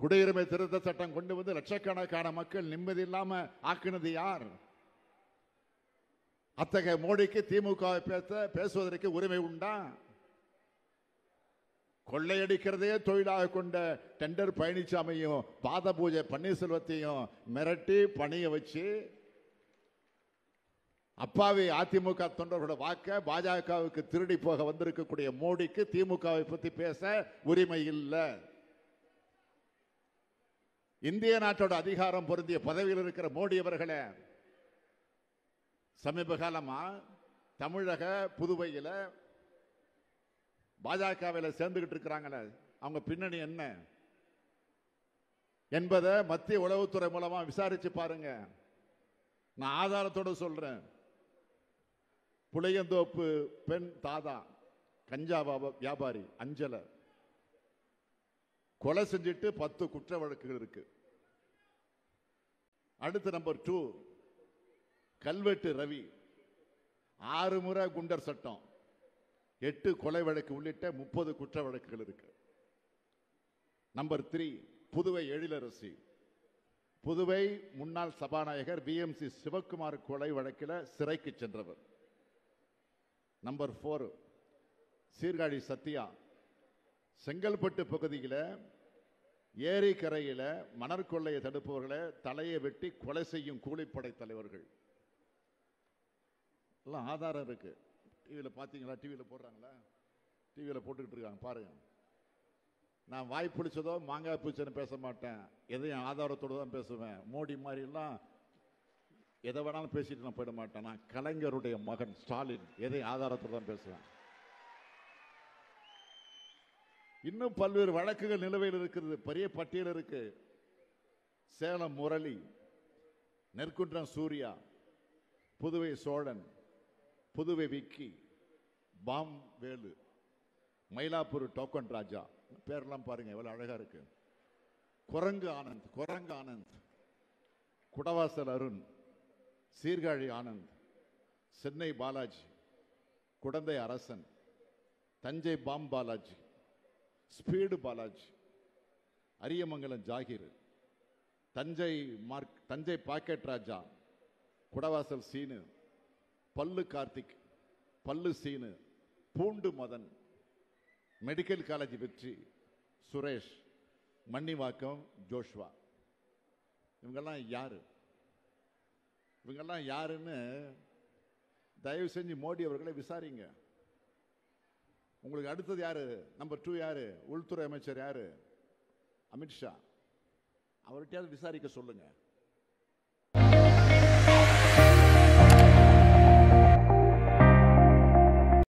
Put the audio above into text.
குடியுரிமை திருத்த சட்டம் கொண்டு வந்து லட்சக்கணக்கான மக்கள் நிம்மதி இல்லாம ஆக்குனது யார் அத்தகைய மோடிக்கு திமுக வை பேச பேசுவதற்கு உரிமை உண்டா கொள்ளையடிக்கிறதே தொழிலாக கொண்ட டெண்டர் பழனிசாமியும் பாத பூஜை பன்னீர்செல்வத்தையும் மிரட்டி பணிய வச்சு அப்பாவி அதிமுக தொண்டர்களோட வாக்க பாஜகவுக்கு திருடி போக வந்திருக்கக்கூடிய மோடிக்கு திமுகவை பத்தி பேச உரிமை இல்லை இந்திய நாட்டோட அதிகாரம் பொருந்திய பதவியில் இருக்கிற மோடி அவர்களே சமீப காலமா தமிழக புதுவையில பாஜகவில் சேர்ந்துகிட்டு இருக்கிறாங்களே அவங்க பின்னணி என்ன என்பதை மத்திய உளவுத்துறை மூலமா விசாரிச்சு பாருங்க நான் ஆதாரத்தோட சொல்றேன் புளியந்தோப்பு பெண் தாதா கஞ்சா வியாப- வியாபாரி அஞ்சல கொலை செஞ்சுட்டு பத்து குற்ற வழக்குகள் இருக்கு அடுத்து நம்பர் டூ கல்வெட்டு ரவி ஆறு முறை குண்டர் சட்டம் எட்டு கொலை வழக்கு உள்ளிட்ட முப்பது குற்ற வழக்குகள் இருக்கு நம்பர் த்ரீ புதுவை எழிலரசி புதுவை முன்னாள் சபாநாயகர் பிஎம்சி சிவக்குமார் கொலை வழக்கில் சிறைக்கு சென்றவர் நம்பர் ஃபோர் சீர்காழி சத்யா செங்கல்பட்டு பகுதியில் ஏரிக்கரையில் மணற்கொள்ளையை தடுப்பவர்களை தலையை வெட்டி கொலை செய்யும் கூலிப்படை தலைவர்கள் எல்லாம் ஆதாரம் இருக்கு டிவியில் பார்த்தீங்களா டிவியில் போடுறாங்களா டிவியில் போட்டுக்கிட்டு இருக்காங்க பாருங்க நான் வாய் பிடிச்சதோ மாங்காய் பிடிச்சதுன்னு பேச மாட்டேன் எதையும் ஆதாரத்தோடு தான் பேசுவேன் மோடி மாதிரிலாம் எதை வேணாலும் பேசிட்டு நான் போயிட மாட்டேன் நான் கலைஞருடைய மகன் ஸ்டாலின் எதையும் ஆதாரத்தோடு தான் பேசுவேன் இன்னும் பல்வேறு வழக்குகள் நிலுவையில் இருக்கிறது பெரிய பட்டியல் இருக்கு சேலம் முரளி நெற்குன்றம் சூர்யா புதுவை சோழன் புதுவை விக்கி பாம் வேலு மயிலாப்பூர் டோக்கன் ராஜா பேரெல்லாம் பாருங்க எவ்வளவு அழகா இருக்கு குரங்கு ஆனந்த் குரங்கு Anand Kudavasal Arun Sirkazhi Anand Chennai Balaji Kudanthai Arasan Thanjai bomb Balaji speed Balaji Ariyamangalam Jakir Thanjai mark Thanjai pocket Raja Kudavasal Seenu பல்லு கார்த்திக் பல்லு சீனு பூண்டு மதன் மெடிக்கல் காலேஜ் வெற்றி சுரேஷ் மன்னிவாக்கம் ஜோஷ்வா இவங்கெல்லாம் யாரு இவங்கெல்லாம் யாருன்னு தயவு செஞ்சு மோடி அவர்களை விசாரிங்க உங்களுக்கு அடுத்தது யாரு நம்பர் டூ யாரு உள்துறை அமைச்சர் யாரு அமித்ஷா அவர்கிட்டயாவது விசாரிக்க சொல்லுங்க